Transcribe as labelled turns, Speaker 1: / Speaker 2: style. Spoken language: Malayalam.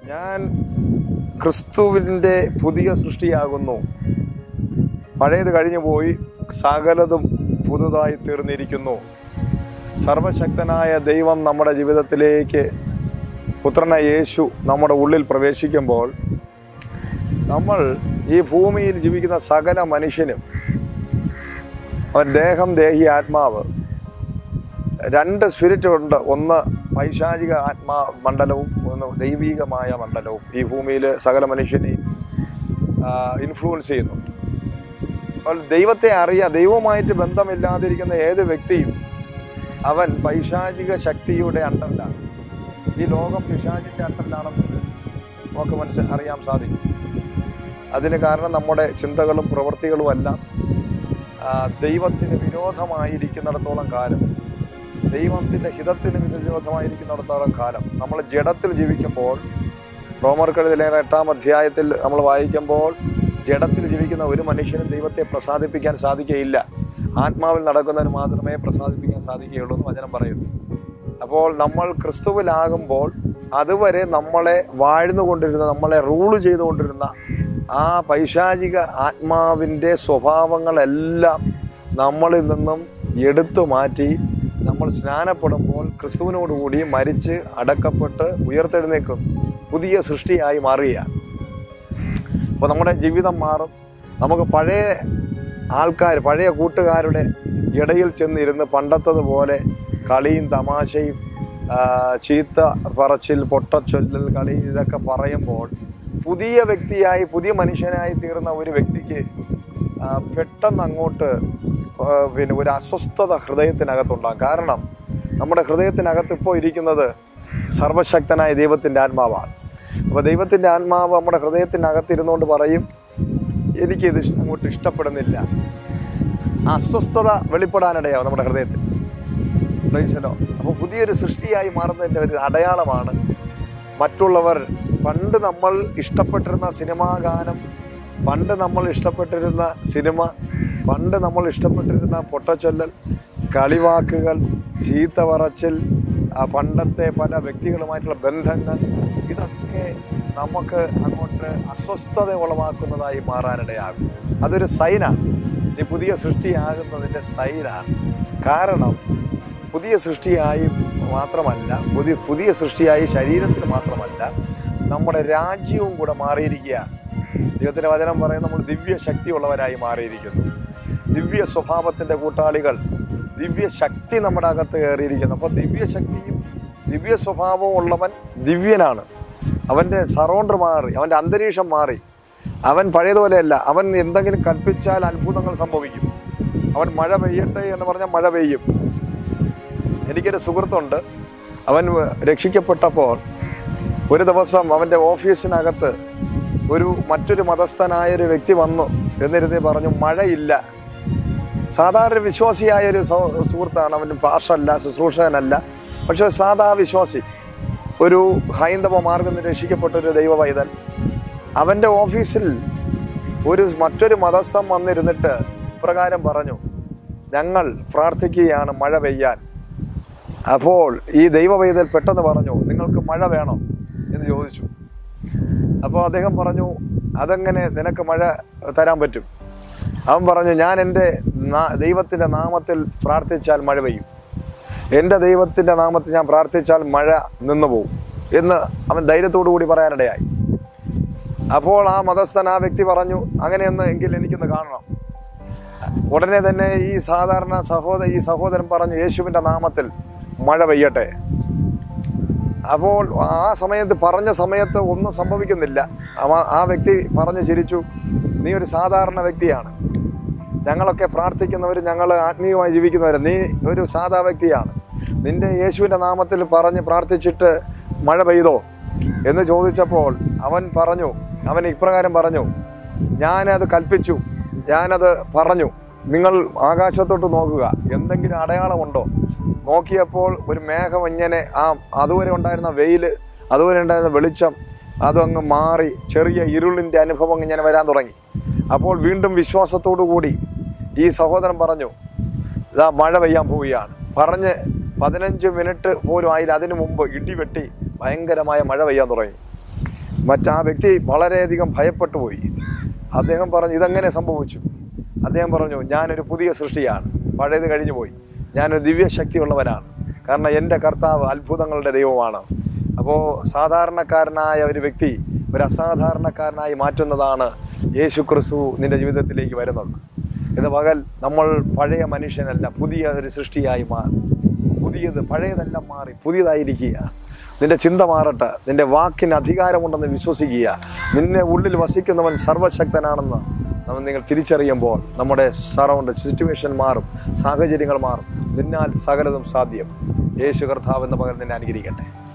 Speaker 1: ഞാൻ ക്രിസ്തുവിൻ്റെ പുതിയ സൃഷ്ടിയാകുന്നു പഴയത് കഴിഞ്ഞു പോയി സകലതും പുതുതായി തീർന്നിരിക്കുന്നു സർവശക്തനായ ദൈവം നമ്മുടെ ജീവിതത്തിലേക്ക് പുത്രനായ യേശു നമ്മുടെ ഉള്ളിൽ പ്രവേശിക്കുമ്പോൾ നമ്മൾ ഈ ഭൂമിയിൽ ജീവിക്കുന്ന സകല മനുഷ്യനും അവൻ ദേഹം ദേഹി ആത്മാവ് രണ്ട് സ്പിരിറ്റ് ഉണ്ട് ഒന്ന് പൈശാചിക ആത്മാ മണ്ഡലവും ഒന്ന് ദൈവികമായ മണ്ഡലവും ഈ ഭൂമിയിൽ സകല മനുഷ്യനെയും ഇൻഫ്ലുവൻസ് ചെയ്യുന്നുണ്ട് അപ്പോൾ ദൈവത്തെ അറിയാം ദൈവവുമായിട്ട് ബന്ധമില്ലാതിരിക്കുന്ന ഏത് വ്യക്തിയും അവൻ പൈശാചിക ശക്തിയുടെ അണ്ടറിലാണ് ഈ ലോകം പിശാചിന്റെ അണ്ടറിലാണെന്ന് നമുക്ക് മനസ്സിൽ അറിയാൻ സാധിക്കും അതിന് കാരണം നമ്മുടെ ചിന്തകളും പ്രവൃത്തികളും എല്ലാം ആ, ദൈവത്തിന് വിരോധമായിരിക്കുന്നിടത്തോളം കാലം ദൈവത്തിന്റെ ഹിതത്തിന് വിരോധമായിരിക്കുന്നിടത്തോളം കാലം നമ്മൾ ജഡത്തിൽ ജീവിക്കുമ്പോൾ റോമർക്കെഴുതിലെ എട്ടാം അധ്യായത്തിൽ നമ്മൾ വായിക്കുമ്പോൾ ജഡത്തിൽ ജീവിക്കുന്ന ഒരു മനുഷ്യനും ദൈവത്തെ പ്രസാദിപ്പിക്കാൻ സാധിക്കുകയില്ല ആത്മാവിൽ നടക്കുന്നതിന് മാത്രമേ പ്രസാദിപ്പിക്കാൻ സാധിക്കുകയുള്ളൂ എന്ന് വചനം പറയുന്നു അപ്പോൾ നമ്മൾ ക്രിസ്തുവിലാകുമ്പോൾ അതുവരെ നമ്മളെ വാഴ്ന്നുകൊണ്ടിരുന്ന നമ്മളെ റൂള് ചെയ്തുകൊണ്ടിരുന്ന ആ പൈശാചിക ആത്മാവിൻ്റെ സ്വഭാവങ്ങളെല്ലാം നമ്മളിൽ നിന്നും എടുത്തു മാറ്റി നമ്മൾ സ്നാനപ്പെടുമ്പോൾ ക്രിസ്തുവിനോടുകൂടി മരിച്ച് അടക്കപ്പെട്ട് ഉയർത്തെഴുന്നേക്കും പുതിയ സൃഷ്ടിയായി മാറുകയാണ് അപ്പോൾ നമ്മുടെ ജീവിതം മാറും നമുക്ക് പഴയ ആൾക്കാർ പഴയ കൂട്ടുകാരുടെ ഇടയിൽ ചെന്നിരുന്ന് പണ്ടത്തതുപോലെ കളിയും തമാശയും ആ, ചീത്ത പറച്ചിൽ പൊട്ടച്ചൊല്ലൽ കളി ഇതൊക്കെ പറയുമ്പോൾ പുതിയ വ്യക്തിയായി പുതിയ മനുഷ്യനായി തീർന്ന ഒരു വ്യക്തിക്ക് ആ, പെട്ടെന്ന് അങ്ങോട്ട് ആ, പിന്നെ ഒരു അസ്വസ്ഥത ഹൃദയത്തിനകത്തുണ്ടാകും കാരണം നമ്മുടെ ഹൃദയത്തിനകത്ത് ഇപ്പോൾ ഇരിക്കുന്നത് സർവശക്തനായ ദൈവത്തിൻ്റെ ആത്മാവാണ് അപ്പോൾ ദൈവത്തിൻ്റെ ആത്മാവ് നമ്മുടെ ഹൃദയത്തിനകത്തിരുന്നുകൊണ്ട് പറയും എനിക്കിത് ഇഷ്- അങ്ങോട്ട് ഇഷ്ടപ്പെടുന്നില്ല ആ അസ്വസ്ഥത വെളിപ്പെടാനിടയാവും നമ്മുടെ ഹൃദയത്തിൽ പ്രൈസലോ അപ്പോൾ പുതിയൊരു സൃഷ്ടിയായി മാറുന്നതിൻ്റെ ഒരു അടയാളമാണ് മറ്റുള്ളവർ പണ്ട് നമ്മൾ ഇഷ്ടപ്പെട്ടിരുന്ന സിനിമാ ഗാനം പണ്ട് നമ്മൾ ഇഷ്ടപ്പെട്ടിരുന്ന സിനിമ പണ്ട് നമ്മൾ ഇഷ്ടപ്പെട്ടിരുന്ന പൊട്ടച്ചൊല്ലൽ കളിവാക്കുകൾ ചീത്ത പറച്ചിൽ ആ പണ്ടത്തെ പല വ്യക്തികളുമായിട്ടുള്ള ബന്ധങ്ങൾ ഇതൊക്കെ നമുക്ക് അങ്ങോട്ട് അസ്വസ്ഥത ഉളവാക്കുന്നതായി മാറാനിടയാകും അതൊരു സൈനാണ് ഈ പുതിയ സൃഷ്ടിയാകുന്നതിൻ്റെ സൈനാണ് കാരണം പുതിയ സൃഷ്ടിയായി മാത്രമല്ല പുതിയ പുതിയ സൃഷ്ടിയായി ശരീരത്തിൽ മാത്രമല്ല നമ്മുടെ രാജ്യവും കൂടെ മാറിയിരിക്കുകയാണ് ദൈവത്തിന്റെ വചനം പറയും നമ്മൾ ദിവ്യ ശക്തിയുള്ളവരായി മാറിയിരിക്കുന്നു ദിവ്യ സ്വഭാവത്തിന്റെ കൂട്ടാളികൾ ദിവ്യ ശക്തി നമ്മുടെ അകത്ത് കയറിയിരിക്കുന്നു അപ്പോൾ ദിവ്യ ശക്തിയും ദിവ്യ സ്വഭാവവും ഉള്ളവൻ ദിവ്യനാണ് അവന്റെ സറൗണ്ടർ മാറി അവന്റെ അന്തരീക്ഷം മാറി അവൻ പഴയതുപോലെയല്ല അവൻ എന്തെങ്കിലും കൽപ്പിച്ചാൽ അത്ഭുതങ്ങൾ സംഭവിക്കും അവൻ മഴ പെയ്യട്ടെ എന്ന് പറഞ്ഞാൽ മഴ പെയ്യും എനിക്കൊരു സുഹൃത്തുണ്ട് അവൻ രക്ഷിക്കപ്പെട്ടപ്പോൾ ഒരു ദിവസം അവൻ്റെ ഓഫീസിനകത്ത് ഒരു മറ്റൊരു മതസ്ഥനായ ഒരു വ്യക്തി വന്നു എന്നിരുന്ന് പറഞ്ഞു മഴയില്ല സാധാരണ വിശ്വാസിയായ ഒരു സൗ- സുഹൃത്താണ് അവൻ പാഷല്ല ശുശ്രൂഷകനല്ല പക്ഷെ സാധാ വിശ്വാസി ഒരു ഹൈന്ദവ മാർഗം രക്ഷിക്കപ്പെട്ട ഒരു ദൈവ പൈതൽ അവൻ്റെ ഓഫീസിൽ ഒരു മറ്റൊരു മതസ്ഥം വന്നിരുന്നിട്ട് ഇപ്രകാരം പറഞ്ഞു ഞങ്ങൾ പ്രാർത്ഥിക്കുകയാണ് മഴ പെയ്യാൻ അപ്പോൾ ഈ ദൈവ പൈതൽ പെട്ടെന്ന് പറഞ്ഞു നിങ്ങൾക്ക് മഴ വേണോ എന്ന് ചോദിച്ചു അപ്പോൾ അദ്ദേഹം പറഞ്ഞു അതെങ്ങനെ നിനക്ക് മഴ തരാൻ പറ്റും അവൻ പറഞ്ഞു ഞാൻ എൻ്റെ നാ- ദൈവത്തിൻ്റെ നാമത്തിൽ പ്രാർത്ഥിച്ചാൽ മഴ പെയ്യും എൻ്റെ ദൈവത്തിൻ്റെ നാമത്തിൽ ഞാൻ പ്രാർത്ഥിച്ചാൽ മഴ നിന്നു പോകും എന്ന് അവൻ ധൈര്യത്തോടു കൂടി പറയാനിടയായി അപ്പോൾ ആ മതസ്ഥൻ ആ വ്യക്തി പറഞ്ഞു അങ്ങനെയൊന്ന് എങ്കിൽ എനിക്കൊന്ന് കാണണം ഉടനെ തന്നെ ഈ സാധാരണ സഹോദര ഈ സഹോദരൻ പറഞ്ഞു യേശുവിൻ്റെ നാമത്തിൽ മഴ പെയ്യട്ടെ അപ്പോൾ ആ സമയത്ത് പറഞ്ഞ സമയത്ത് ഒന്നും സംഭവിക്കുന്നില്ല അവ- ആ വ്യക്തി പറഞ്ഞു ചിരിച്ചു നീ ഒരു സാധാരണ വ്യക്തിയാണ് ഞങ്ങളൊക്കെ പ്രാർത്ഥിക്കുന്നവർ ഞങ്ങൾ ആത്മീയമായി ജീവിക്കുന്നവർ നീ ഒരു സാധാ വ്യക്തിയാണ് നിന്റെ യേശുവിൻ്റെ നാമത്തിൽ പറഞ്ഞ് പ്രാർത്ഥിച്ചിട്ട് മഴ പെയ്തോ എന്ന് ചോദിച്ചപ്പോൾ അവൻ പറഞ്ഞു അവൻ ഇപ്രകാരം പറഞ്ഞു ഞാനത് കൽപ്പിച്ചു ഞാനത് പറഞ്ഞു നിങ്ങൾ ആകാശത്തോട്ട് നോക്കുക എന്തെങ്കിലും അടയാളമുണ്ടോ നോക്കിയപ്പോൾ ഒരു മേഘം ഇങ്ങനെ ആ അതുവരെ ഉണ്ടായിരുന്ന വെയില് അതുവരെ ഉണ്ടായിരുന്ന വെളിച്ചം അതങ്ങ് മാറി ചെറിയ ഇരുളിൻ്റെ അനുഭവം ഇങ്ങനെ വരാൻ തുടങ്ങി അപ്പോൾ വീണ്ടും വിശ്വാസത്തോടു കൂടി ഈ സഹോദരൻ പറഞ്ഞു ഇതാ മഴ പെയ്യാൻ പോവുകയാണ് പറഞ്ഞ് പതിനഞ്ച് മിനിറ്റ് പോലും ആയില്ല അതിനു മുമ്പ് ഇടിവെട്ടി ഭയങ്കരമായ മഴ പെയ്യാൻ തുടങ്ങി മറ്റാ വ്യക്തി വളരെയധികം ഭയപ്പെട്ടു പോയി അദ്ദേഹം പറഞ്ഞു ഇതെങ്ങനെ സംഭവിച്ചു അദ്ദേഹം പറഞ്ഞു ഞാനൊരു പുതിയ സൃഷ്ടിയാണ് പഴയത് കഴിഞ്ഞു പോയി ഞാനൊരു ദിവ്യശക്തിയുള്ളവനാണ് കാരണം എൻ്റെ കർത്താവ് അത്ഭുതങ്ങളുടെ ദൈവമാണ് അപ്പോൾ സാധാരണക്കാരനായ ഒരു വ്യക്തി ഒരു അസാധാരണക്കാരനായി മാറ്റുന്നതാണ് യേശു ക്രിസ്തു നിന്റെ ജീവിതത്തിലേക്ക് വരുന്നത് ഇത് പകൽ നമ്മൾ പഴയ മനുഷ്യനല്ല പുതിയ ഒരു സൃഷ്ടിയായി മാറും പുതിയത് പഴയതെല്ലാം മാറി പുതിയതായിരിക്കുക നിന്റെ ചിന്ത മാറട്ടെ നിന്റെ വാക്കിന് അധികാരമുണ്ടെന്ന് വിശ്വസിക്കുക നിന്നെ ഉള്ളിൽ വസിക്കുന്നവൻ സർവശക്തനാണെന്ന് നമ്മൾ നിങ്ങൾ തിരിച്ചറിയുമ്പോൾ നമ്മുടെ സറൗണ്ട് സിറ്റുവേഷൻ മാറും സാഹചര്യങ്ങൾ മാറും നിന്നാൽ സകലതും സാധ്യം യേശു കർത്താവ് എന്ന പകൽ നിന്നെ അനുഗ്രഹിക്കട്ടെ